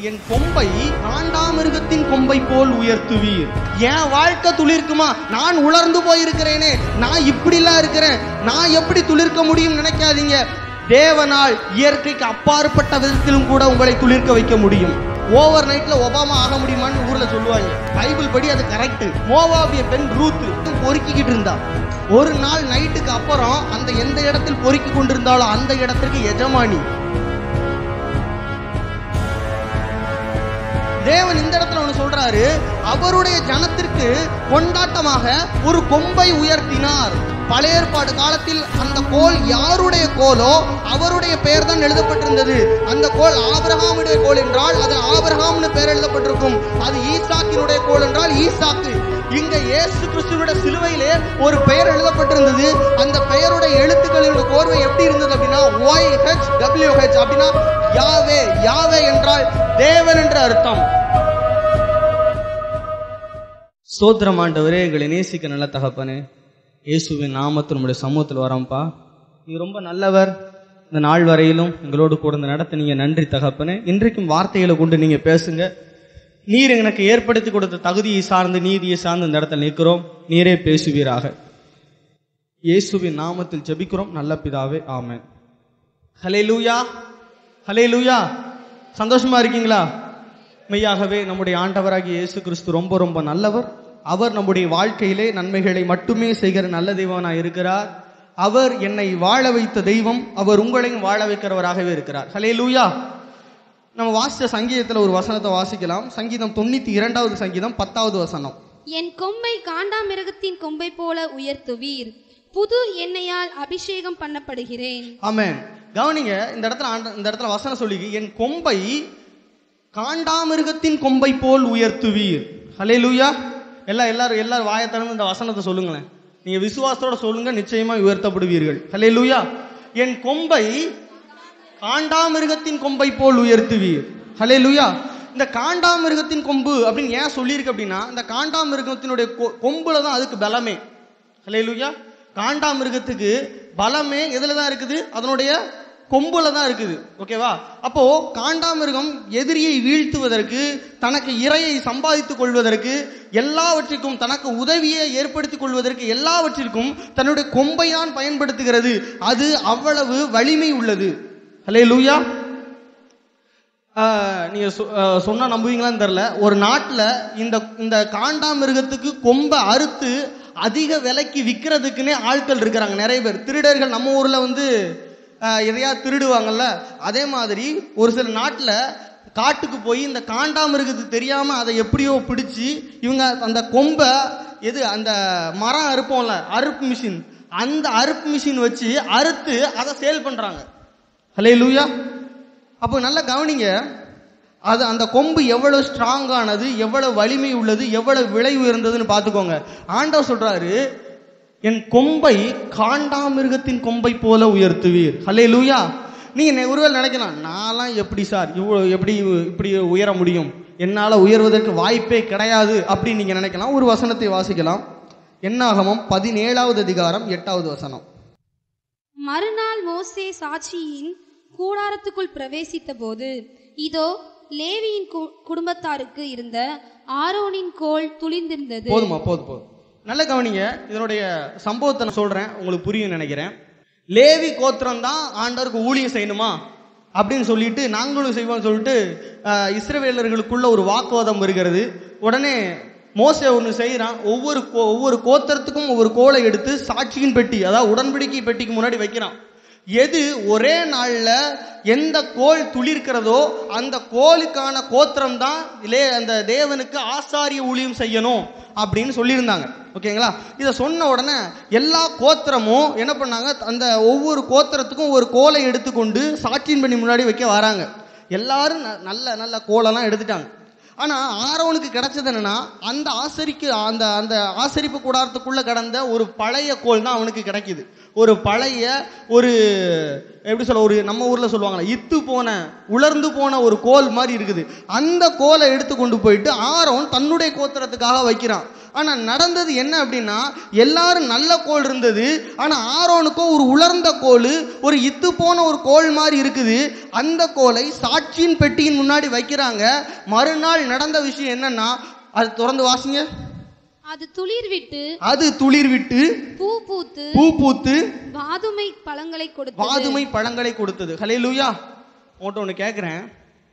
என் கொம்பை காண்டாமிருகத்தின் கொம்பை போல் உயர்த்துவீர் என் வாழ்க்கை துளிர்க்குமா நான் உலர்ந்து போயிருக்கிறேனே நான் இப்படிலாம் இருக்கிறேன் நான் எப்படி துளிர்க்க முடியும் நினைக்காதீங்க தேவனால் இயற்கைக்கு அப்பாற்பட்ட விதத்திலும் கூட உங்களை துளிர்க்க வைக்க முடியும் ஓவர் நைட்ல ஒபாமா ஆக முடியுமான்னு ஊர்ல சொல்லுவாங்க பைபிள் படி அது கரெக்ட் மோவாபிய பெண் ரூத் பொறுக்கிக்கிட்டு இருந்தா ஒரு நாள் நைட்டுக்கு அப்புறம் அந்த எந்த இடத்தில் பொறுக்கி கொண்டிருந்தாலோ அந்த இடத்திற்கு எஜமானி தேவன் இந்த இடத்துல ஒண்ணு சொல்றாரு அவருடைய ஜனத்திற்கு கொண்டாட்டமாக ஒரு கொம்பை உயர்த்தினார் பழைய ஏற்பாடு காலத்தில் அந்த கோல் யாருடைய கோலோ அவருடைய பெயர் தான் எழுதப்பட்டிருந்தது அந்த கோல் ஆபிரகாமுடைய கோல் என்றால் அதில் ஆபிரகாம்னு பெயர் எழுதப்பட்டிருக்கும் அது ஈசாக்கினுடைய கோல் என்றால் ஈசாக்கு இங்க இயேசு கிறிஸ்துவோட சிலுவையிலே ஒரு பெயர் எழுதப்பட்டிருந்தது அந்த பெயருடைய எழுத்துக்களினுடைய கோர்வை எப்படி இருந்தது அப்படின்னா ஒய் ஹெச் டபிள்யூ ஹெச் அப்படின்னா யாவே யாவே என்றால் தேவன் என்ற அர்த்தம் ஸ்தோத்திரம் ஆண்டவரே எங்களை நேசிக்க நல்ல தகப்பனே இயேசுவின் நாமத்தில் நம்முடைய சமூகத்தில் வரோம்ப்பா நீ ரொம்ப நல்லவர் இந்த நாள் வரையிலும் எங்களோடு கூட இந்த நடத்த நன்றி தகப்பனே இன்றைக்கும் வார்த்தைகளை கொண்டு நீங்க பேசுங்க நீர் எனக்கு ஏற்படுத்தி கொடுத்த தகுதியை சார்ந்து நீதியை சார்ந்து இந்த இடத்துல நிற்கிறோம் நீரே பேசுவீராக இயேசுவின் நாமத்தில் ஜெபிக்கிறோம் நல்ல பிதாவே ஆமென் ஹலே லூயா ஹலே லூயா சந்தோஷமா இருக்கீங்களா மெய்யாகவே நம்முடைய ஆண்டவராகிய இயேசு கிறிஸ்து ரொம்ப ரொம்ப நல்லவர் அவர் நம்முடைய வாழ்க்கையிலே நன்மைகளை மட்டுமே செய்கிற நல்ல தெய்வனாய் இருக்கிறார் அவர் என்னை வாழ வைத்த தெய்வம் அவர் உங்களையும் வாழ வைக்கிறவராகவே இருக்கிறார் ஹலே லூயா நம்ம வாசிச்ச சங்கீதத்தில் ஒரு வசனத்தை வாசிக்கலாம் சங்கீதம் தொண்ணூத்தி இரண்டாவது சங்கீதம் பத்தாவது வசனம் என் கொம்பை காண்டாமிருகத்தின் கொம்பை போல உயர்த்துவீர் புது எண்ணெயால் அபிஷேகம் பண்ணப்படுகிறேன் ஆமென் கவனிங்க இந்த இடத்துல ஆண்ட- இந்த இடத்துல வசனம் சொல்லி என் கொம்பை காண்டாமிருகத்தின் கொம்பை போல் உயர்த்துவீர் ஹலே லூயா எல்லாம் எல்லாரும் எல்லாரும் வாயை திறந்து இந்த வசனத்தை சொல்லுங்களேன் நீங்க விசுவாசத்தோட சொல்லுங்க நிச்சயமா உயர்த்தப்படுவீர்கள் ஹலே லூயா என் கொம்பை காண்டாமிருகத்தின் கொம்பை போல் உயர்த்துவீர் ஹலே லூயா இந்த காண்டாமிருகத்தின் கொம்பு அப்படின்னு ஏன் சொல்லியிருக்கு அப்படின்னா இந்த காண்டாமிருகத்தினுடைய கொ- கொம்புல தான் அதுக்கு பலமே ஹலே லூயா காண்டாமிருகத்துக்கு பலமே எதுல தான் இருக்குது அதனுடைய கொம்புல தான் இருக்குது ஓகேவா அப்போ காண்டாமிருகம் எதிரியை வீழ்த்துவதற்கு தனக்கு இரையை சம்பாதித்துக் கொள்வதற்கு எல்லாவற்றிற்கும் தனக்கு உதவியை ஏற்படுத்திக் கொள்வதற்கு எல்லாவற்றிற்கும் தன்னுடைய கொம்பை தான் பயன்படுத்துகிறது அது அவ்வளவு வலிமை உள்ளது ஹலே லூயா நீங்க சொ- ஆஹ் சொன்னா நம்புவீங்களான்னு தெரில ஒரு நாட்டில் இந்த இந்த காண்டாமிருகத்துக்கு கொம்பை அறுத்து அதிக விலைக்கு விற்கிறதுக்குன்னே ஆட்கள் இருக்கிறாங்க நிறைய பேர் திருடர்கள் நம்ம ஊர்ல வந்து ஆஹ் எதையா திருடுவாங்கல்ல அதே மாதிரி ஒரு சில நாட்டில் காட்டுக்கு போய் இந்த காண்டாமிருகத்துக்கு தெரியாம அதை எப்படியோ பிடிச்சி இவங்க அந்த கொம்பை எது அந்த மரம் அறுப்போம்ல அறுப்பு மிஷின் அந்த அறுப்பு மிஷின் வச்சு அறுத்து அதை சேல் பண்றாங்க ஹலே லூயா அப்போ நல்லா கவனிங்க அது அந்த கொம்பு எவ்வளவு ஸ்ட்ராங்கானது எவ்வளவு வலிமை உள்ளது எவ்வளவு விலை உயர்ந்ததுன்னு பார்த்துக்கோங்க ஆண்டவர் சொல்றாரு என் கொம்பை காண்டாமிருகத்தின் கொம்பை போல உயர்த்துவீர் ஹலே லூயா நீங்க நெ- ஒருவேளை நினைக்கலாம் நான்லாம் எப்படி சார் இவ்வளோ எப்படி இப்படி உயர முடியும் என்னால் உயர்வதற்கு வாய்ப்பே கிடையாது அப்படின்னு நீங்க நினைக்கலாம் ஒரு வசனத்தை வாசிக்கலாம் என்னாகமம் பதினேழாவது அதிகாரம் எட்டாவது வசனம் மறுநாள் மோசே சாட்சியின் கூடாரத்துக்குள் பிரவேசித்த போது இதோ லேவியின் கு- குடும்பத்தாருக்கு இருந்த ஆரோனின் கோல் துளிர்ந்திருந்தது போதுமா போதும் போதும் நல்ல கவனிங்க இதனுடைய சம்பவத்தை நான் சொல்றேன் உங்களுக்கு புரியும் நினைக்கிறேன் லேவி கோத்திரம் தான் ஆண்டவருக்கு ஊழியம் செய்யணுமா அப்படின்னு சொல்லிட்டு நாங்களும் செய்வோம்னு சொல்லிட்டு ஆஹ், இஸ்ரவேலர்களுக்குள்ள ஒரு வாக்குவாதம் வருகிறது உடனே மோசே ஒன்று செய்கிறான் ஒவ்வொரு கோ- ஒவ்வொரு கோத்திரத்துக்கும் ஒவ்வொரு கோலை எடுத்து சாட்சியின் பெட்டி அதாவது உடன்படிக்கை பெட்டிக்கு முன்னாடி வைக்கிறான் எது ஒரே நாள்ல எந்த கோல் துளிர்க்கிறதோ அந்த கோலுக்கான கோத்திரம் தான் லே அந்த தேவனுக்கு ஆசாரிய ஊழியம் செய்யணும் அப்படின்னு சொல்லியிருந்தாங்க ஓகேங்களா இதை சொன்ன உடனே எல்லா கோத்திரமும் என்ன பண்ணாங்க அந்த ஒவ்வொரு கோத்திரத்துக்கும் ஒரு கோலை எடுத்துக்கொண்டு சாட்சியின் பண்ணி முன்னாடி வைக்க வராங்க எல்லாரும் ந- நல்ல நல்ல கோலெல்லாம் எடுத்துட்டாங்க ஆனா ஆரோனுக்கு கிடைச்சது என்னன்னா அந்த ஆசரிக்கு அந்த அந்த ஆசரிப்பு கூடாரத்துக்குள்ள கடந்த ஒரு பழைய கோல் தான் அவனுக்கு கிடைக்குது ஒரு பழைய ஒரு எப்படி சொல்ல ஒரு நம்ம ஊர்ல சொல்லுவாங்களே இத்து போன உலர்ந்து போன ஒரு கோல் மாதிரி இருக்குது அந்த கோலை எடுத்து கொண்டு போயிட்டு ஆரோன் தன்னுடைய கோத்திரத்துக்காக வைக்கிறான் ஆனா நடந்தது என்ன அப்படின்னா எல்லாரும் நல்ல கோல் இருந்தது ஆனா ஆரோனுக்கோ ஒரு உலர்ந்த கோல் ஒரு இத்து போன ஒரு கோல் மாதிரி இருக்குது அந்த கோலை சாட்சியின் பெட்டியின் முன்னாடி வைக்கிறாங்க மறுநாள் நடந்த விஷயம் என்னன்னா அது திறந்து வாசிங்க அது துளிர் விட்டு அது துளிர் விட்டு பூ பூத்து பூ பூத்து வாதுமை பழங்களை கொடுத்து வாதுமை பழங்களை கொடுத்தது ஹலே லூயா உன்கிட்ட ஒன்று கேட்குறேன்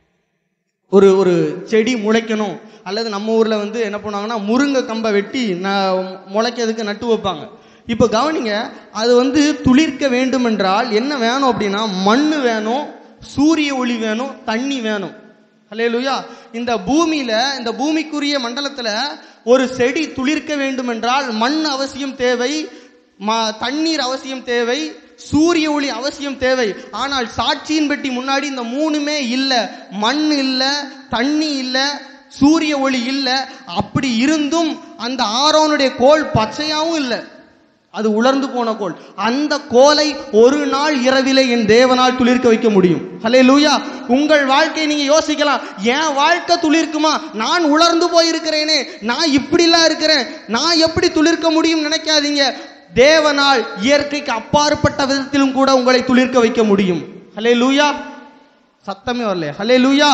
ஒரு ஒரு செடி முளைக்கணும் அல்லது நம்ம ஊரில் வந்து என்ன பண்ணுவாங்கன்னா முருங்கை கம்பை வெட்டி ந முளைக்கிறதுக்கு நட்டு வைப்பாங்க இப்போ கவனிங்க அது வந்து துளிர்க்க வேண்டும் என்றால் என்ன வேணும் அப்படின்னா மண் வேணும் சூரிய ஒளி வேணும் தண்ணி வேணும் ஹalleluya இந்த பூமியில இந்த பூமிக்குரிய மண்டலத்துல ஒரு செடி துளிர்க்க வேண்டும் என்றால் மண் அவசியம் தேவை ம- தண்ணீர் அவசியம் தேவை சூரிய ஒளி அவசியம் தேவை ஆனால் சாட்சியின் பெட்டி முன்னாடி இந்த மூணுமே இல்லை மண் இல்லை தண்ணி இல்லை சூரிய ஒளி இல்லை அப்படி இருந்தும் அந்த ஆரோனுடைய கோல் பச்சையாவும் இல்லை அது உலர்ந்து போன கோல் அந்த கோலை ஒரு நாள் இரவிலே என் தேவனால் துளிர்க்க வைக்க முடியும் ஹலே லூயா உங்கள் வாழ்க்கையை நீங்க யோசிக்கலாம் என் வாழ்க்கை துளிர்க்குமா நான் உலர்ந்து போயிருக்கிறேனே நான் இப்படிலாம் இருக்கிறேன் நான் எப்படி துளிர்க்க முடியும் நினைக்காதீங்க தேவனால் இயற்கைக்கு அப்பாற்பட்ட விதத்திலும் கூட உங்களை துளிர்க்க வைக்க முடியும் ஹலே லூயா சத்தமே வரல ஹலே லூயா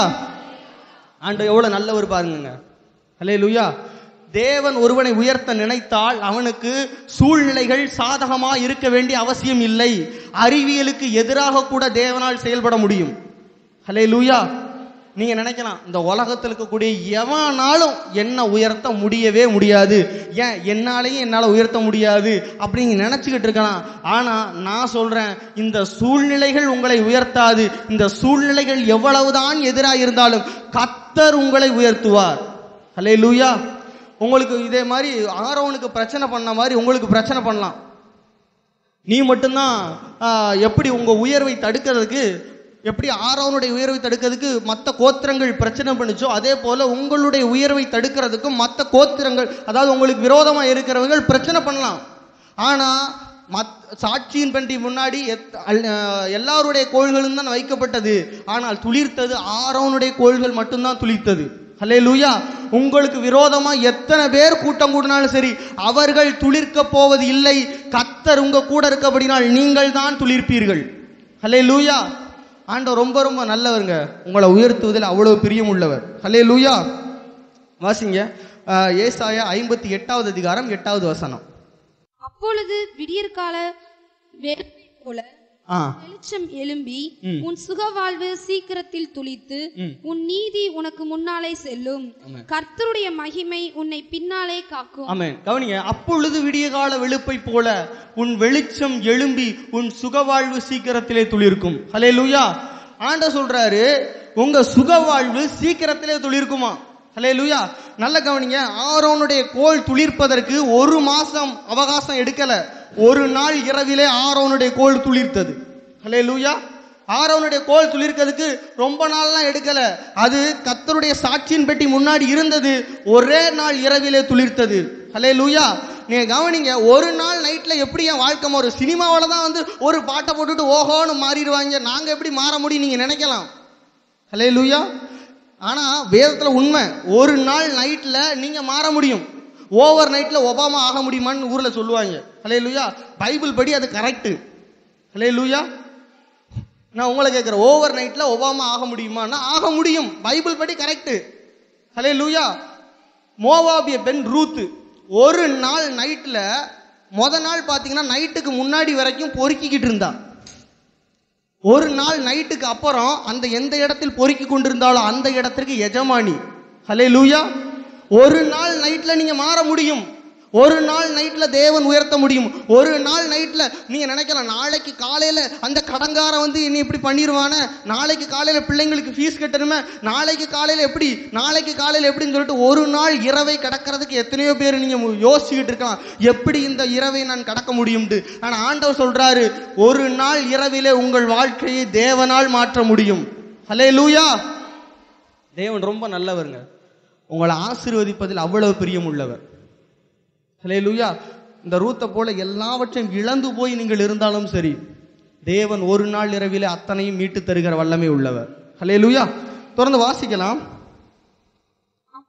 ஆண்டு எவ்வளவு நல்லவர் பாருங்க ஹலே லூயா தேவன் ஒருவனை உயர்த்த நினைத்தால் அவனுக்கு சூழ்நிலைகள் சாதகமா இருக்க வேண்டிய அவசியம் இல்லை அறிவியலுக்கு எதிராக கூட தேவனால் செயல்பட முடியும் ஹலே லூயா நீங்க நினைக்கலாம் இந்த உலகத்தில் இருக்கக்கூடிய எவனாலும் என்ன உயர்த்த முடியவே முடியாது ஏன் என்னாலையும் என்னால் உயர்த்த முடியாது அப்படின்னு நினைச்சுக்கிட்டு இருக்கலாம் ஆனா நான் சொல்றேன் இந்த சூழ்நிலைகள் உங்களை உயர்த்தாது இந்த சூழ்நிலைகள் எவ்வளவுதான் எதிராக இருந்தாலும் கத்தர் உங்களை உயர்த்துவார் ஹலே லூயா உங்களுக்கு இதே மாதிரி ஆரோனுக்கு பிரச்சனை பண்ண மாதிரி உங்களுக்கு பிரச்சனை பண்ணலாம் நீ மட்டும்தான் ஆ, எப்படி உங்க உயர்வை தடுக்கிறதுக்கு எப்படி ஆரோனுடைய உயர்வை தடுக்கிறதுக்கு மற்ற கோத்திரங்கள் பிரச்சனை பண்ணுச்சோ அதே போல உங்களுடைய உயர்வை தடுக்கிறதுக்கும் மற்ற கோத்திரங்கள் அதாவது உங்களுக்கு விரோதமாக இருக்கிறவங்க பிரச்சனை பண்ணலாம் ஆனா மத் சாட்சியின் பண்டி முன்னாடி எத்- அல்- அஹ் எல்லாருடைய கோள்களும் தான் வைக்கப்பட்டது ஆனால் துளிர்த்தது ஆரோனுடைய கோள்கள் மட்டும்தான் துளிர்த்தது ஹலே லூயா உங்களுக்கு விரோதமா எத்தனை பேர் கூட்டம் கூடினாலும் சரி அவர்கள் துளிர்க்க போவது இல்லை கத்தர் உங்க கூட இருக்கபடினால் நீங்கள் தான் துளிர்ப்பீர்கள் ஹலே லூயா ஆண்டவர் ரொம்ப ரொம்ப நல்லவருங்க உங்களை உயர்த்துவதில் அவ்வளவு பிரியம் உள்ளவர் ஹலே லூயா வாசிங்க அஹ், ஏசாயா ஐம்பத்தி எட்டாவது அதிகாரம் எட்டாவது வசனம் அப்பொழுது விடியற்கால வேலை போல ஆ வெளிச்சம் எழும்பி ம். உன் சுகவாழ்வு சீக்கிரத்தில் துளித்து ம். உன் நீதி உனக்கு முன்னாலே செல்லும் ஆமென். கர்த்தருடைய மகிமை உன்னை பின்னாலே காக்கும் ஆமென் கவனிங்க அப்பொழுது விடிய கால வெளுப்பை போல உன் வெளிச்சம் எழும்பி உன் சுகவாழ்வு சீக்கிரத்திலே துளிர்க்கும் ஹலே லூயா ஆண்ட சொல்றாரு உங்க சுகவாழ்வு சீக்கிரத்திலே துளிர்க்குமா ஹலே லூயா நல்ல கவனிங்க ஆரோனுடைய கோல் துளிர்ப்பதற்கு ஒரு மாசம் அவகாசம் எடுக்கல ஒரு நாள் இரவிலே ஆரோனுடைய கோல் துளிர்த்தது ஹலே லூயா ஆரோனுடைய கோல் துளிர்க்கிறதுக்கு ரொம்ப நாள்லாம் எடுக்கல அது கத்தருடைய சாட்சியின் பெட்டி முன்னாடி இருந்தது ஒரே நாள் இரவிலே துளிர்த்தது ஹலே லூயா நீங்க கவனிங்க ஒரு நாள் நைட்ல எப்படி என் வாழ்க்கை ஒரு சினிமாவில் தான் வந்து ஒரு பாட்டை போட்டுட்டு ஓஹோன்னு மாறிடுவாங்க நாங்க எப்படி மாற முடியும் நீங்க நினைக்கலாம் ஹலே லூயா ஆனா வேதத்துல உண்மை ஒரு நாள் நைட்ல நீங்க மாற முடியும் ஓவர் நைட்ல ஒபாமா ஆக முடியுமான்னு ஊர்ல சொல்லுவாங்க ஹலே லூயா பைபிள் படி அது கரெக்ட் ஹலே லூயா நான் உங்களை கேட்குறேன் ஓவர் நைட்ல ஒபாமா ஆக முடியுமான்னா ஆக முடியும் பைபிள் படி கரெக்ட் ஹலே லூயா மோவாபிய பெண் ரூத்து ஒரு நாள் நைட்ல முத நாள் பார்த்தீங்கன்னா நைட்டுக்கு முன்னாடி வரைக்கும் பொறுக்கிக்கிட்டு இருந்தா ஒரு நாள் நைட்டுக்கு அப்புறம் அந்த எந்த இடத்தில் பொறுக்கி கொண்டிருந்தாலோ அந்த இடத்திற்கு எஜமானி ஹலே லூயா ஒரு நாள் நைட்ல நீங்க மாற முடியும் ஒரு நாள் நைட்ல தேவன் உயர்த்த முடியும் ஒரு நாள் நைட்ல நீங்க நினைக்கலாம் நாளைக்கு காலையில அந்த கடங்காரன் வந்து என்னை இப்படி பண்ணிடுவானே நாளைக்கு காலையில பிள்ளைங்களுக்கு ஃபீஸ் கட்டணுமே நாளைக்கு காலையில எப்படி நாளைக்கு காலையில எப்படின்னு சொல்லிட்டு ஒரு நாள் இரவை கடக்கிறதுக்கு எத்தனையோ பேர் நீங்க மு- யோசிச்சுக்கிட்டு இருக்கலாம் எப்படி இந்த இரவை நான் கடக்க முடியும்ட்டு ஆனா ஆண்டவர் சொல்றாரு ஒரு நாள் இரவிலே உங்கள் வாழ்க்கையை தேவனால் மாற்ற முடியும் ஹலே லூயா தேவன் ரொம்ப நல்லவருங்க உங்களை ஆசீர்வதிப்பதில் அவ்வளவு பிரியம் உள்ளவர் ஹலே லூயா இந்த ரூத்தை போல எல்லாவற்றையும் இழந்து போய் நீங்கள் இருந்தாலும் சரி தேவன் ஒரு நாள் இரவிலே அத்தனையும் மீட்டு தருகிற வல்லமை உள்ளவர் ஹலே லூயா தொடர்ந்து வாசிக்கலாம்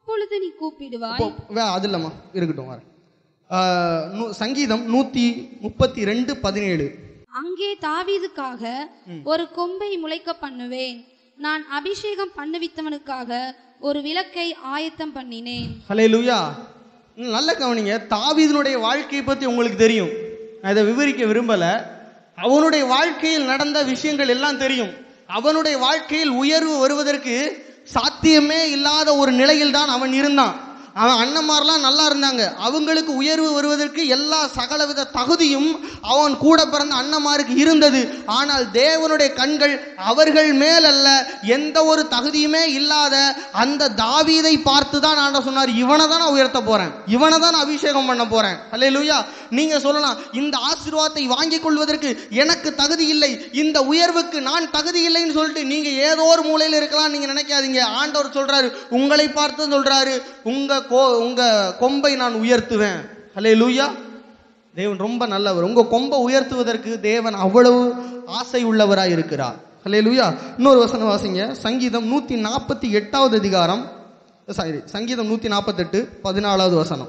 அப்பொழுது நீ கூப்பிடுவாய் இப்போ வே- அது இல்லைம்மா இருக்கட்டும் வரேன் ஆஹ் நூ- சங்கீதம் நூற்றி முப்பத்தி ரெண்டு பதினேழு அங்கே தாவீதுக்காக ஒரு கொம்பை முளைக்க பண்ணுவேன் நான் அபிஷேகம் பண்ணுவித்தவனுக்காக ஒரு விளக்கை ஆயத்தம் பண்ணினேன் ஹலே லூயா நல்ல கவனிங்க தாவீதனுடைய வாழ்க்கையை பற்றி உங்களுக்கு தெரியும் நான் இதை விவரிக்க விரும்பலை அவனுடைய வாழ்க்கையில் நடந்த விஷயங்கள் எல்லாம் தெரியும் அவனுடைய வாழ்க்கையில் உயர்வு வருவதற்கு சாத்தியமே இல்லாத ஒரு நிலையில் தான் அவன் இருந்தான் அவன் அண்ணன்மாரெலாம் நல்லா இருந்தாங்க அவங்களுக்கு உயர்வு வருவதற்கு எல்லா சகலவித தகுதியும் அவன் கூட பிறந்த அண்ணன்மாருக்கு இருந்தது ஆனால் தேவனுடைய கண்கள் அவர்கள் மேல் அல்ல எந்த ஒரு தகுதியுமே இல்லாத அந்த தாவீதை பார்த்து தான் ஆண்டவர் சொன்னார் இவனை தான் நான் உயர்த்த போறேன் இவனை தான் நான் அபிஷேகம் பண்ண போறேன் அல்லேலூயா நீங்க சொல்லலாம் இந்த ஆசீர்வாதத்தை வாங்கிக் கொள்வதற்கு எனக்கு தகுதி இல்லை இந்த உயர்வுக்கு நான் தகுதி இல்லைன்னு சொல்லிட்டு நீங்க ஏதோ ஒரு மூலையில் இருக்கலாம் நீங்க நினைக்காதீங்க ஆண்டவர் சொல்றாரு உங்களை பார்த்து சொல்றாரு உங்க கோ உங்க கொம்பை நான் உயர்த்துவேன் ஹலே லூயா தேவன் ரொம்ப நல்லவர் உங்க கொம்பை உயர்த்துவதற்கு தேவன் அவ்வளவு ஆசை உள்ளவராய் இருக்கிறார் ஹலே லூயா இன்னொரு வசனம் வாசிங்க சங்கீதம் நூத்தி நாற்பத்தி எட்டாவது அதிகாரம் சாரி சங்கீதம் நூத்தி நாற்பத்தெட்டு பதினாலாவது வசனம்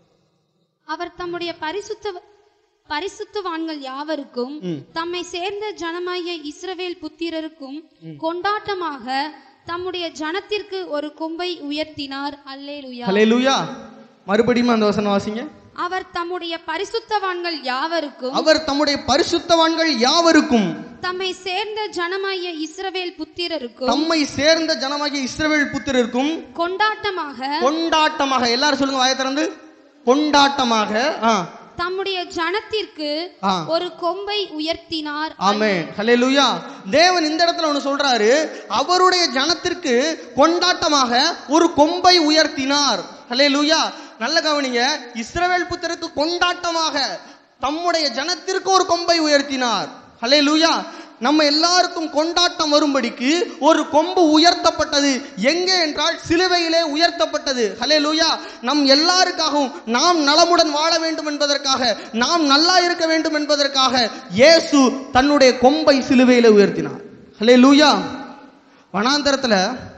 அவர் தம்முடைய பரிசுத்த பரிசுத்தவான்கள் யாவருக்கும் ம். தம்மை சேர்ந்த ஜனமாகிய இஸ்ரவேல் புத்திரருக்கும் கொண்டாட்டமாக தம்முடைய ஜனத்திற்கு ஒரு கொம்பை உயர்த்தினார் அல்லேலுயா ஹலே லூயா மறுபடியும் அந்த வசனம் வாசிங்க அவர் தம்முடைய பரிசுத்தவான்கள் யாவருக்கும் அவர் தம்முடைய பரிசுத்தவான்கள் யாவருக்கும் தம்மை சேர்ந்த ஜனமாகிய இஸ்ரவேல் புத்திரருக்கும் தம்மை சேர்ந்த ஜனமாகிய இஸ்ரவேல் புத்திரருக்கும் கொண்டாட்டமாக கொண்டாட்டமாக எல்லாரும் சொல்லுங்க வாயை திறந்து கொண்டாட்டமாக ஆ தம்முடைய ஜனத்திற்கு ஆ. ஒரு கொம்பை உயர்த்தினார் ஆமென் ஹalleluya தேவன் இந்த இடத்துல ஒன்று சொல்றாரு அவருடைய ஜனத்திற்கு கொண்டாட்டமாக ஒரு கொம்பை உயர்த்தினார் ஹalleluya நல்ல கவனிங்க இஸ்ரவேல் புத்தருக்கு கொண்டாட்டமாக தம்முடைய ஜனத்திற்கு ஒரு கொம்பை உயர்த்தினார் ஹalleluya நம்ம எல்லாருக்கும் கொண்டாட்டம் வரும்படிக்கு ஒரு கொம்பு உயர்த்தப்பட்டது எங்கே என்றால் சிலுவையிலே உயர்த்தப்பட்டது ஹalleluya நம் எல்லாருக்காகவும் நாம் நலமுடன் வாழ வேண்டும் என்பதற்காக நாம் நல்லா இருக்க வேண்டும் என்பதற்காக இயேசு தன்னுடைய கொம்பை சிலுவையிலே உயர்த்தினார் ஹalleluya வனாந்தரத்துல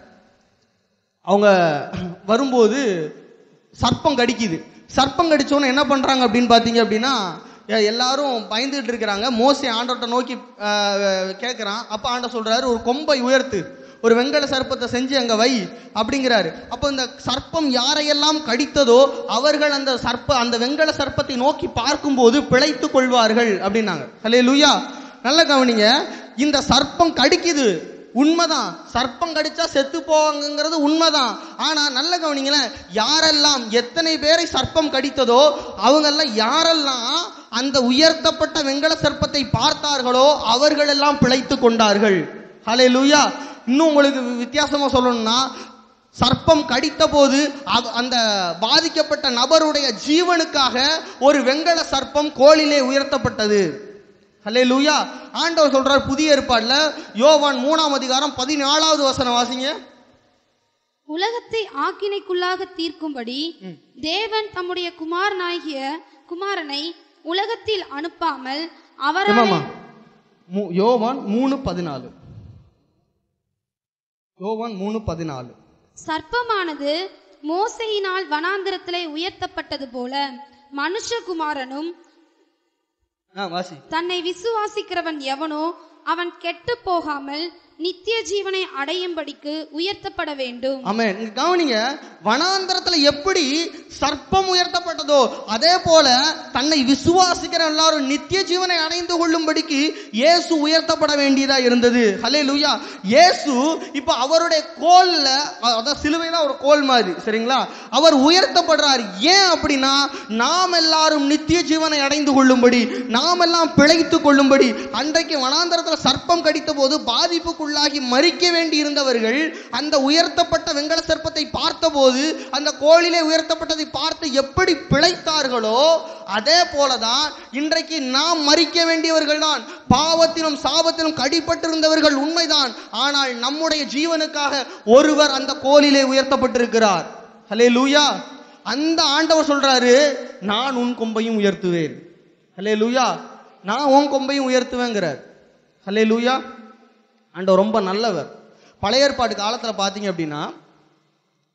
அவங்க வரும்போது சர்ப்பம் கடிக்குது சர்ப்பம் கடிச்சோன்னு என்ன பண்றாங்க அப்படின்னு பார்த்தீங்க அப்படின்னா எ- எல்லாரும் பயந்துகிட்டு இருக்கிறாங்க மோசே ஆண்டவர்கிட்ட நோக்கி கேட்குறான் அப்போ ஆண்டவர் சொல்றாரு ஒரு கொம்பை உயர்த்து ஒரு வெங்கல சர்ப்பத்தை செஞ்சு அங்க வை அப்படிங்கிறாரு அப்போ இந்த சர்ப்பம் யாரையெல்லாம் கடித்ததோ அவர்கள் அந்த சர்ப்ப அந்த வெங்கல சர்ப்பத்தை நோக்கி பார்க்கும்போது பிழைத்துக் கொள்வார்கள் அப்படின்னாங்க ஹலே லூயா நல்ல கவனிங்க இந்த சர்ப்பம் கடிக்குது உண்மைதான் சர்ப்பம் கடிச்சா செத்து போவாங்கங்கிறது உண்மைதான் ஆனா நல்ல கவனிங்களேன் யாரெல்லாம் எத்தனை பேரை சர்ப்பம் கடித்ததோ அவங்கெல்லாம் யாரெல்லாம் அந்த உயர்த்தப்பட்ட வெங்கல சர்ப்பத்தை பார்த்தார்களோ அவர்களெல்லாம் பிழைத்து கொண்டார்கள் ஹலே லூயா இன்னும் உங்களுக்கு வி- வித்தியாசமா சொல்லணும்னா சர்ப்பம் கடித்த போது அவ- அந்த பாதிக்கப்பட்ட நபருடைய ஜீவனுக்காக ஒரு வெங்கல சர்ப்பம் கோலிலே உயர்த்தப்பட்டது ஹலே லூயா ஆண்டவர் சொல்றார் புதிய ஏற்பாடுல யோவான் மூணாம் அதிகாரம் பதினாலாவது வசனம் வாசிங்க உலகத்தை ஆக்கினைக்குள்ளாக தீர்க்கும்படி தேவன் தம்முடைய குமாரனாகிய குமாரனை உலகத்தில் அனுப்பாமல் அவராலே ஏமாமா மூ- யோவான் மூணு பதினாலு யோவான் மூணு பதினாலு சர்ப்பமானது மோசையினால் வனாந்திரத்திலே உயர்த்தப்பட்டது போல மனுஷகுமாரனும் ஆ வாசி தன்னை விசுவாசிக்கிறவன் எவனோ அவன் கெட்டு போகாமல் நித்திய ஜீவனை அடையும்படிக்கு உயர்த்தப்பட வேண்டும் ஆமென் இங்க கவனிங்க வனாந்தரத்துல எப்படி சர்ப்பம் உயர்த்தப்பட்டதோ அதே போல தன்னை விசுவாசிக்கிற எல்லாரும் நித்திய ஜீவனை அடைந்து கொள்ளும்படிக்கு இயேசு உயர்த்தப்பட வேண்டியதா இருந்தது ஹலே லூயா இயேசு இப்ப அவருடைய கோல்ல அ- அதான் சிலுவைனா ஒரு கோல் மாதிரி சரிங்களா அவர் உயர்த்தப்படுறார் ஏன் அப்படின்னா நாம் எல்லாரும் நித்திய ஜீவனை அடைந்து கொள்ளும்படி நாம் எல்லாம் பிழைத்து கொள்ளும்படி அன்றைக்கு வனாந்தரத்துல சர்ப்பம் கடித்த போது பாதிப்புக்குள்ளாகி மறிக்க வேண்டி இருந்தவர்கள் அந்த உயர்த்தப்பட்ட வெங்கல சர்ப்பத்தை பார்த்தபோது அந்த கோளிலே உயர்த்தப்பட்டதை பார்த்து எப்படி பிழைத்தார்களோ அதே போலதான் இன்றைக்கு நாம் மறிக்க வேண்டியவர்கள் தான் பாவத்திலும் சாபத்திலும் கடிப்பட்டிருந்தவர்கள் உண்மைதான் ஆனால் நம்முடைய ஜீவனுக்காக ஒருவர் அந்த கோலிலே உயர்த்தப்பட்டிருக்கிறார் ஹலே லூயா அந்த ஆண்டவர் சொல்றாரு நான் உன் கொம்பையும் உயர்த்துவேன் ஹலே லூயா நான் உன் கொம்பையும் உயர்த்துவேங்கிறார் ஹலே லூயா ஆண்டவர் ரொம்ப நல்லவர் பழைய ஏற்பாடு காலத்தில் பார்த்தீங்க அப்படின்னா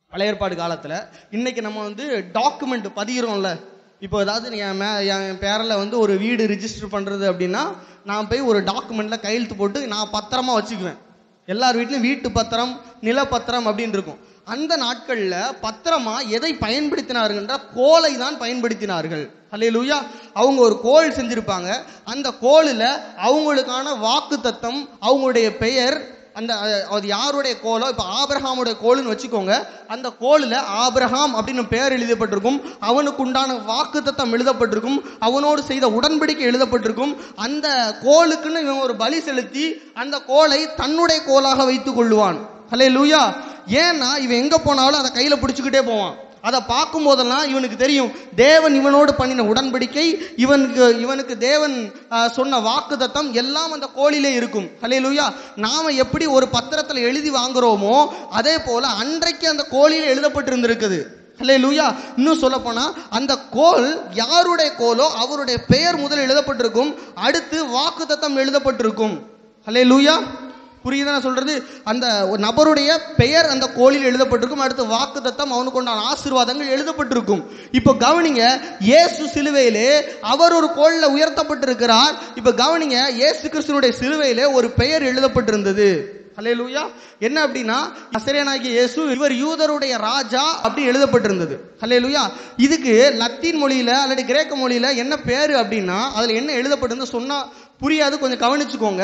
பழைய ஏற்பாடு காலத்துல இன்னைக்கு நம்ம வந்து டாக்குமெண்ட் பதிகிறோம்ல இப்போ ஏதாவது என் மே என் பேரில் வந்து ஒரு வீடு ரிஜிஸ்டர் பண்றது அப்படின்னா நான் போய் ஒரு டாக்குமெண்ட்ல கையெழுத்து போட்டு நான் பத்திரமா வச்சுக்குவேன் எல்லார் வீட்லயும் வீட்டு பத்திரம் நிலப்பத்திரம் அப்படின்னு இருக்கும் அந்த நாட்கள்ல பத்திரமா எதை பயன்படுத்தினார்கள்ன்ற கோலை தான் பயன்படுத்தினார்கள் அல்லேலூயா அவங்க ஒரு கோல் செஞ்சிருப்பாங்க அந்த கோலில் அவங்களுக்கான வாக்கு தத்தம் அவங்களுடைய பெயர் அந்த அஹ், அது யாருடைய கோலோ இப்போ ஆபிரஹாமுடைய கோலுன்னு வச்சுக்கோங்க அந்த கோலில் ஆபிரஹாம் அப்படின்னு பெயர் எழுதப்பட்டிருக்கும் அவனுக்கு உண்டான வாக்கு தத்தம் எழுதப்பட்டிருக்கும் அவனோடு செய்த உடன்படிக்கை எழுதப்பட்டிருக்கும் அந்த கோலுக்குன்னு இவன் ஒரு பலி செலுத்தி அந்த கோலை தன்னுடைய கோலாக வைத்துக் கொள்ளுவான் ஹலே லூயா ஏன்னா இவன் எங்க போனாலும் அதை கையில பிடிச்சுக்கிட்டே போவான் அதை பார்க்கும் போதெல்லாம் இவனுக்கு தெரியும் தேவன் இவனோடு பண்ணின உடன்படிக்கை இவனுக்கு இவனுக்கு தேவன் ஆஹ், சொன்ன வாக்கு தத்தம் எல்லாம் அந்த கோலிலே இருக்கும் ஹலே லூயா நாம எப்படி ஒரு பத்திரத்தில் எழுதி வாங்குறோமோ அதே போல அன்றைக்கு அந்த கோலில் எழுதப்பட்டிருந்திருக்குது ஹலே லூயா இன்னும் சொல்ல போனா அந்த கோல் யாருடைய கோலோ அவருடைய பெயர் முதல் எழுதப்பட்டிருக்கும் அடுத்து வாக்கு தத்தம் எழுதப்பட்டிருக்கும் ஹலே லூயா புரியுதா நான் சொல்றது அந்த ஒரு நபருடைய பெயர் அந்த கோலில் எழுதப்பட்டிருக்கும் அடுத்து வாக்கு தத்தம் அவனுக்கு உண்டான ஆசீர்வாதங்கள் எழுதப்பட்டிருக்கும் இப்போ கவனிங்க இயேசு சிலுவையிலே அவர் ஒரு கோலில் உயர்த்தப்பட்டிருக்கிறார் இப்போ கவனிங்க இயேசு கிறிஸ்துனுடைய சிலுவையிலே ஒரு பெயர் எழுதப்பட்டிருந்தது ஹalleluya என்ன அப்படின்னா நசரேனாகிய இயேசு இவர் யூதருடைய ராஜா அப்படி எழுதப்பட்டிருந்தது ஹalleluya இதுக்கு லத்தீன் மொழியில அல்லது கிரேக்க மொழியில என்ன பேரு அப்படின்னா அதுல என்ன எழுதப்பட்டிருந்து சொன்னா புரியாது கொஞ்சம் கவனிச்சுக்கோங்க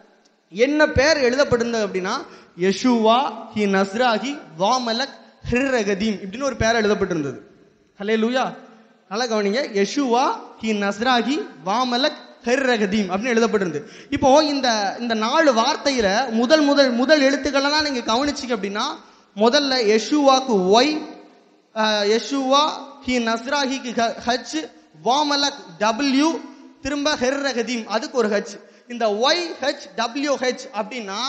என்ன பேர் எழுதப்பட்டிருந்தது அப்படின்னா யெஷுவா ஹி நஸ்ராஹி வாமலக் ஹிர்ரகதீம் இப்படின்னு ஒரு பேர் எழுதப்பட்டிருந்தது ஹலே லூயா நல்லா கவனிங்க யெஷுவா ஹி நஸ்ராஹி வாமலக் ஹெர்ரகதீம் அப்படின்னு எழுதப்பட்டிருந்து இப்போ இந்த இந்த நாலு வார்த்தையில முதல் முதல் முதல் எழுத்துக்கள்லாம் நீங்க கவனிச்சிங்க அப்படின்னா முதல்ல யெஷுவாக்கு ஒய் யெஷுவா ஹி நஸ்ராஹிக்கு ஹச் வாமலக் டபிள்யூ திரும்ப ஹெர்ரகதீம் அதுக்கு ஒரு ஹச் இந்த ஒய் ஹெச் டபிள்யூ ஹெச் அப்படின்னா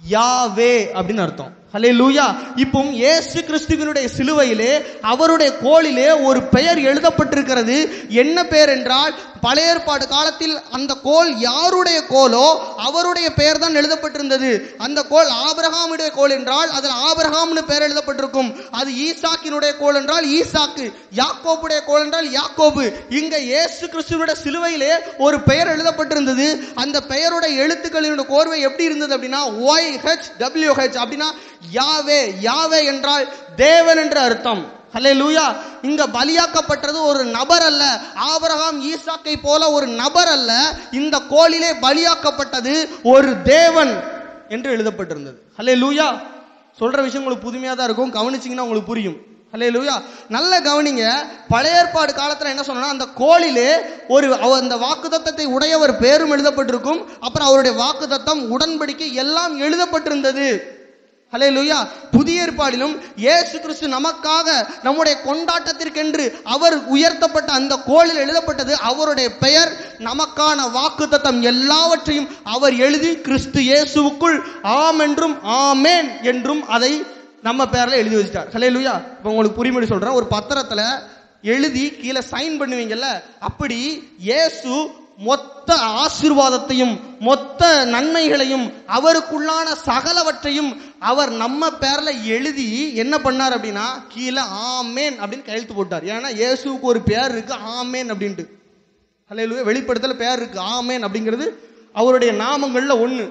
யாவே அப்படின்னு அர்த்தம் ஹலே லூயா இப்போ இயேசு கிறிஸ்துவினுடைய சிலுவையிலே அவருடைய கோலிலே ஒரு பெயர் எழுதப்பட்டிருக்கிறது என்ன பெயர் என்றால் பழைய ஏற்பாடு காலத்தில் அந்த கோல் யாருடைய கோலோ அவருடைய பெயர் தான் எழுதப்பட்டிருந்தது அந்த கோல் ஆபிரகாமுடைய கோல் என்றால் அதில் ஆபிரகாம்னு பெயர் எழுதப்பட்டிருக்கும் அது ஈசாக்கினுடைய கோல் என்றால் ஈசாக்கு யாக்கோபுடைய கோல் என்றால் யாக்கோபு இங்க இயேசு கிறிஸ்துவனுடைய சிலுவையிலே ஒரு பெயர் எழுதப்பட்டிருந்தது அந்த பெயருடைய எழுத்துக்களினுடைய கோர்வை எப்படி இருந்தது அப்படின்னா ஒய் ஹெச் டபிள்யூ ஹெச் அப்படின்னா யாவே யாவே என்றால் தேவன் என்ற அர்த்தம் ஹலே லூயா இங்க பலியாக்கப்பட்டது ஒரு நபர் அல்ல ஆபிரகாம் ஈசாக்கை போல ஒரு நபர் அல்ல இந்த கோலிலே பலியாக்கப்பட்டது ஒரு தேவன் என்று எழுதப்பட்டிருந்தது ஹலே லூயா சொல்ற விஷயம் உங்களுக்கு புதுமையா தான் இருக்கும் கவனிச்சீங்கன்னா உங்களுக்கு புரியும் ஹலே லூயா நல்ல கவனிங்க பழைய ஏற்பாடு காலத்துல என்ன சொன்னா அந்த கோலிலே ஒரு அவ- அந்த வாக்குத்தத்தத்தை உடையவர் பேரும் எழுதப்பட்டிருக்கும் அப்புறம் அவருடைய வாக்குத்தத்தம் உடன்படிக்கை எல்லாம் எழுதப்பட்டிருந்தது ஹலே லூயா புதிய ஏற்பாடிலும் இயேசு கிறிஸ்து நமக்காக நம்முடைய கொண்டாட்டத்திற்கென்று அவர் உயர்த்தப்பட்ட அந்த கோலில் எழுதப்பட்டது அவருடைய பெயர் நமக்கான வாக்குத்தத்தம் எல்லாவற்றையும் அவர் எழுதி கிறிஸ்து இயேசுவுக்குள் ஆம் என்றும் ஆமேன் என்றும் அதை நம்ம பேர்ல எழுதி வச்சிட்டார் ஹலே லூயா இப்போ உங்களுக்கு புரியும்படி சொல்றேன் ஒரு பத்திரத்துல எழுதி கீழே சைன் பண்ணுவீங்கல்ல அப்படி இயேசு மொத்த ஆசீர்வாதத்தையும் மொத்த நன்மைகளையும் அவருக்குள்ளான சகலவற்றையும் அவர் நம்ம பேர்ல எழுதி என்ன பண்ணார் அப்படின்னா கீழே ஆமேன் அப்படின்னு கையெழுத்து போட்டார் ஏன்னா இயேசுவுக்கு ஒரு பேர் இருக்கு ஆமேன் அப்படின்ட்டு ஹalleluya வெளிப்படுத்தல பேர் இருக்கு ஆமேன் அப்படிங்கிறது அவருடைய நாமங்கள்ல ஒண்ணு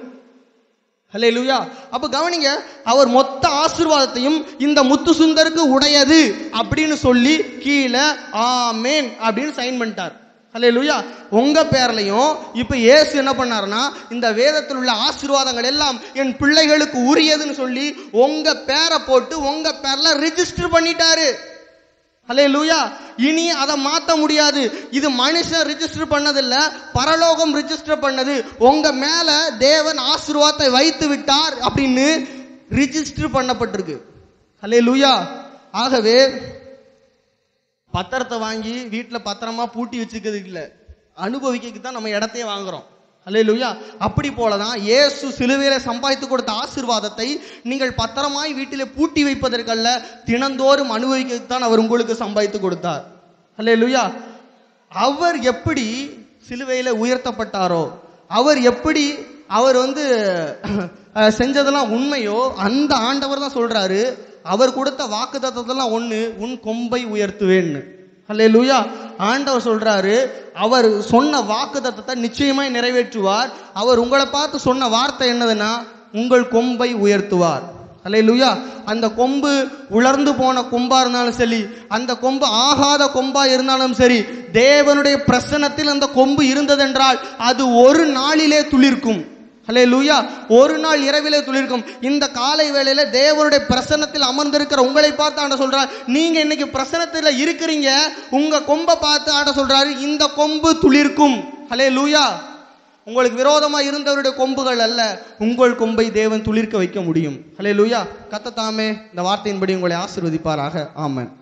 ஹalleluya அப்ப கவனிங்க அவர் மொத்த ஆசீர்வாதத்தையும் இந்த முத்து சுந்தருக்கு உடையது அப்படின்னு சொல்லி கீழே ஆமேன் அப்படின்னு சைன் பண்ணிட்டார் ஹalleluya உங்க பேர்லயும் இப்ப இயேசு என்ன பண்ணாருன்னா இந்த வேதத்தில் உள்ள ஆசீர்வாதங்கள் எல்லாம் என் பிள்ளைகளுக்கு உரியதுன்னு சொல்லி உங்க பேரை போட்டு உங்க பேர்ல ரிஜிஸ்டர் பண்ணிட்டாரு ஹலே லூயா இனி அதை மாத்த முடியாது இது மனுஷன் ரிஜிஸ்டர் பண்ணதில்ல பரலோகம் ரிஜிஸ்டர் பண்ணது உங்க மேல தேவன் ஆசீர்வாதத்தை வைத்து விட்டார் அப்படின்னு ரிஜிஸ்டர் பண்ணப்பட்டிருக்கு ஹலே லூயா ஆகவே பத்திரத்தை வாங்கி வீட்டில் பத்திரமா பூட்டி வச்சுக்கிறதுக்கு இல்லை அனுபவிக்கிறதுக்கு தான் நம்ம இடத்தையே வாங்குறோம் அல்லேலூயா அப்படி போல தான் இயேசு சிலுவையில சம்பாதித்து கொடுத்த ஆசீர்வாதத்தை நீங்கள் பத்திரமாய் வீட்டிலே பூட்டி வைப்பதற்கல்ல தினந்தோறும் அனுபவிக்கிறதுக்கு தான் அவர் உங்களுக்கு சம்பாதித்து கொடுத்தார் அல்லேலூயா அவர் எப்படி சிலுவையில உயர்த்தப்பட்டாரோ அவர் எப்படி அவர் வந்து அஹ், செஞ்சதெல்லாம் உண்மையோ அந்த ஆண்டவர் தான் சொல்றாரு அவர் கொடுத்த வாக்கு தத்துவத்தெல்லாம் ஒன்று உன் கொம்பை உயர்த்துவேன்னு அல்லேலூயா ஆண்டவர் சொல்றாரு அவர் சொன்ன வாக்கு தத்தத்தை நிச்சயமாய் நிறைவேற்றுவார் அவர் உங்களை பார்த்து சொன்ன வார்த்தை என்னதுன்னா உங்கள் கொம்பை உயர்த்துவார் அல்லேலூயா அந்த கொம்பு உலர்ந்து போன கொம்பா இருந்தாலும் சரி அந்த கொம்பு ஆகாத கொம்பா இருந்தாலும் சரி தேவனுடைய பிரசன்னத்தில் அந்த கொம்பு இருந்ததென்றால் அது ஒரு நாளிலே துளிர்க்கும் ஹலே லூயா ஒரு நாள் இரவிலே துளிர்க்கும் இந்த காலை வேளையில தேவனுடைய பிரசன்னத்தில் அமர்ந்திருக்கிற உங்களை பார்த்து ஆண்ட சொல்றார் நீங்க இன்னைக்கு பிரசன்னத்தில் இருக்கிறீங்க உங்க கொம்பை பார்த்து ஆண்ட சொல்றாரு இந்த கொம்பு துளிர்க்கும் ஹலே லூயா உங்களுக்கு விரோதமா இருந்தவருடைய கொம்புகள் அல்ல உங்கள் கொம்பை தேவன் துளிர்க்க வைக்க முடியும் ஹலே லூயா கத்த தாமே இந்த வார்த்தையின்படி உங்களை ஆசீர்வதிப்பாராக ஆமென்